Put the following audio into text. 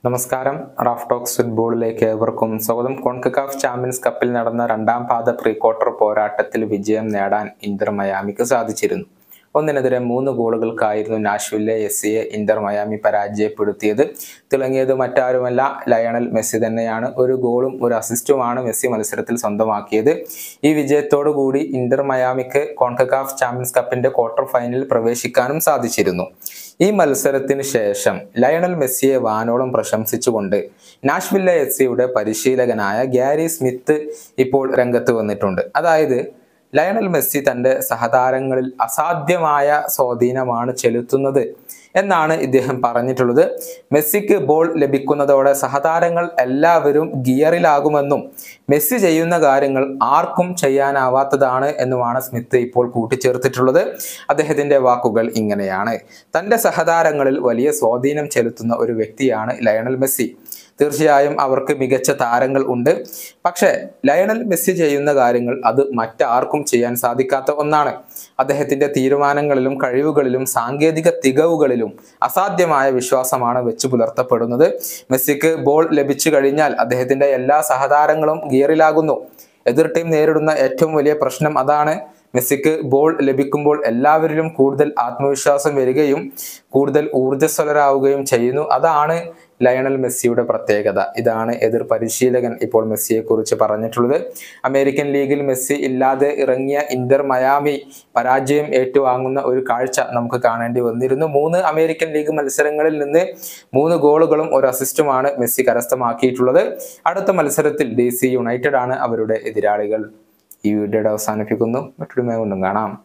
നമസ്കാരം Raf talks ഫുട്ബോളിലേക്ക് ഏവർക്കും സ്വാഗതം കോൺകക്കാഫ് ചാമ്പ്യൻസ് കപ്പിൽ നടന്ന രണ്ടാം പാദ പ്രീ ക്വാർട്ടർ പോരാട്ടത്തിൽ വിജയം നേടാൻ ഇന്റർ മയാമിക്ക് സാധിച്ചിരുന്നു ഒന്നിനെതിരെ മൂന്ന് ഗോളുകൾക്കായിരുന്നു നാഷ്വില്ലെ എസ് സിയെ ഇന്റർ മയാമി പരാജയപ്പെടുത്തിയത് തിളങ്ങിയത് മറ്റാരുമല്ല ലയണൽ മെസ്സി തന്നെയാണ് ഒരു ഗോളും ഒരു അസിസ്റ്റുമാണ് മെസ്സി മത്സരത്തിൽ സ്വന്തമാക്കിയത് ഈ വിജയത്തോടു കൂടി ഇന്റർ മയാമിക്ക് കോൺകക്കാഫ് ചാമ്പ്യൻസ് കപ്പിന്റെ ക്വാർട്ടർ ഫൈനലിൽ പ്രവേശിക്കാനും സാധിച്ചിരുന്നു ഈ മത്സരത്തിന് ശേഷം ലയണൽ മെസ്സിയെ വാനോളം പ്രശംസിച്ചുകൊണ്ട് നാഷ്വില്ല എസ് സിയുടെ പരിശീലകനായ ഗ്യാരി സ്മിത്ത് ഇപ്പോൾ രംഗത്ത് വന്നിട്ടുണ്ട് അതായത് ലയണൽ മെസ്സി തന്റെ സഹതാരങ്ങളിൽ അസാധ്യമായ സ്വാധീനമാണ് ചെലുത്തുന്നത് എന്നാണ് ഇദ്ദേഹം പറഞ്ഞിട്ടുള്ളത് മെസ്സിക്ക് ബോൾ ലഭിക്കുന്നതോടെ സഹതാരങ്ങൾ എല്ലാവരും ഗിയറിലാകുമെന്നും മെസ്സി ചെയ്യുന്ന കാര്യങ്ങൾ ആർക്കും ചെയ്യാനാവാത്തതാണ് എന്നുമാണ് സ്മിത്ത് ഇപ്പോൾ കൂട്ടിച്ചേർത്തിട്ടുള്ളത് അദ്ദേഹത്തിന്റെ വാക്കുകൾ ഇങ്ങനെയാണ് തന്റെ സഹതാരങ്ങളിൽ വലിയ സ്വാധീനം ചെലുത്തുന്ന ഒരു വ്യക്തിയാണ് ലയണൽ മെസ്സി തീർച്ചയായും അവർക്ക് മികച്ച താരങ്ങൾ ഉണ്ട് പക്ഷേ ലയണൽ മെസ്സി ചെയ്യുന്ന കാര്യങ്ങൾ അത് മറ്റാർക്കും ചെയ്യാൻ സാധിക്കാത്ത ഒന്നാണ് അദ്ദേഹത്തിന്റെ തീരുമാനങ്ങളിലും കഴിവുകളിലും സാങ്കേതിക തികവുകളിലും അസാധ്യമായ വിശ്വാസമാണ് വെച്ചു പുലർത്തപ്പെടുന്നത് മെസ്സിക്ക് ബോൾ ലഭിച്ചു കഴിഞ്ഞാൽ അദ്ദേഹത്തിന്റെ എല്ലാ സഹതാരങ്ങളും ഗിയറിലാകുന്നു എതിർ ടീം നേരിടുന്ന ഏറ്റവും വലിയ പ്രശ്നം അതാണ് മെസ്സിക്ക് ബോൾ ലഭിക്കുമ്പോൾ എല്ലാവരിലും കൂടുതൽ ആത്മവിശ്വാസം വരികയും കൂടുതൽ ഊർജ്ജസ്വലരാവുകയും ചെയ്യുന്നു അതാണ് ലയണൽ മെസ്സിയുടെ പ്രത്യേകത ഇതാണ് എതിർ പരിശീലകൻ ഇപ്പോൾ മെസ്സിയെ കുറിച്ച് പറഞ്ഞിട്ടുള്ളത് അമേരിക്കൻ ലീഗിൽ മെസ്സി ഇല്ലാതെ ഇറങ്ങിയ ഇന്റർ മയാമി പരാജയം ഏറ്റുവാങ്ങുന്ന ഒരു കാഴ്ച നമുക്ക് കാണേണ്ടി വന്നിരുന്നു മൂന്ന് അമേരിക്കൻ ലീഗ് മത്സരങ്ങളിൽ നിന്ന് മൂന്ന് ഗോളുകളും ഒരു അസിസ്റ്റുമാണ് മെസ്സി കരസ്ഥമാക്കിയിട്ടുള്ളത് അടുത്ത മത്സരത്തിൽ ഡി സി യുണൈറ്റഡ് ആണ് അവരുടെ എതിരാളികൾ ഈ വീഡിയോയുടെ അവസാനിപ്പിക്കുന്നു മറ്റൊരു കൊണ്ടും കാണാം